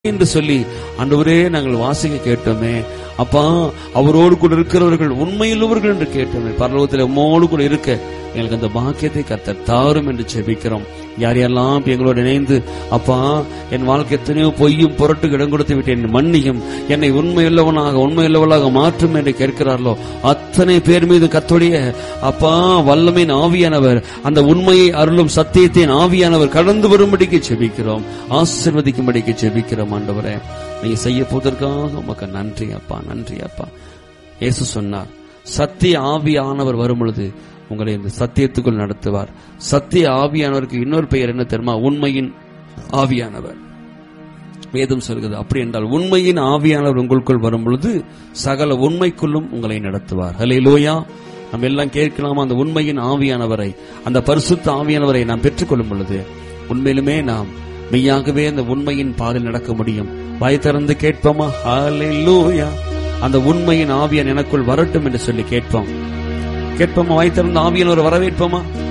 என்று சொல்லி ஆண்டவரே நாங்கள் வாசிக்க கேட்டோமே அப்பா அவரோடு கூட இருக்கிறவர்கள் உண்மையுள்ளவர்கள் என்று கேட்டோமே பரலோகத்தில் உம்மோடு கூட இருக்க எங்களுக்கு அந்த பாக்கியத்தை கர்த்தர் தாரும் என்று ஜெபிக்கிறோம் யார் யாரெல்லாம் இப்ப எங்களோடு இணைந்து அப்பா என் வாழ்க்கை எத்தனையோ பொய்யும் புரட்டு இடம் கொடுத்து விட்டேன் மன்னியும் என்னை உண்மையுள்ளவனாக உண்மையுள்ளவளாக மாற்றும் என்று கேட்கிறார்களோ அத்தனை பேர் மீது கத்தோடைய அப்பா வல்லமையின் ஆவியானவர் அந்த உண்மையை அருளும் சத்தியத்தின் ஆவியானவர் கடந்து வரும்படிக்கு செபிக்கிறோம் ஆசிர்வதிக்கும்படிக்கு செபிக்கிறோம் ஆண்டவரே நீங்க செய்ய போவதற்காக உமக்கு நன்றி அப்பா நன்றி அப்பா இயேசு சொன்னார் சத்திய ஆவியானவர் வரும் பொழுது உங்களை இந்த சத்தியத்துக்குள் நடத்துவார் சத்திய ஆவியானவருக்கு இன்னொரு பெயர் என்ன தெரியுமா உண்மையின் ஆவியானவர் வேதம் சொல்கிறது அப்படி என்றால் உண்மையின் ஆவியானவர் உங்களுக்குள் வரும் பொழுது சகல உண்மைக்குள்ளும் உங்களை நடத்துவார் ஹலே லோயா நம்ம எல்லாம் கேட்கலாமா அந்த உண்மையின் ஆவியானவரை அந்த பரிசுத்த ஆவியானவரை நாம் பெற்றுக்கொள்ளும் பொழுது உண்மையிலுமே நாம் மெய்யாகவே அந்த உண்மையின் பாதையில் நடக்க முடியும் வாய் திறந்து கேட்போமா ஹalleluya அந்த உண்மையின் ஆவியன் எனக்குள் வரட்டும் என்று சொல்லி கேட்போம் கேட்போமா வாய் திறந்து ஆவியானவர் வரவேற்போமா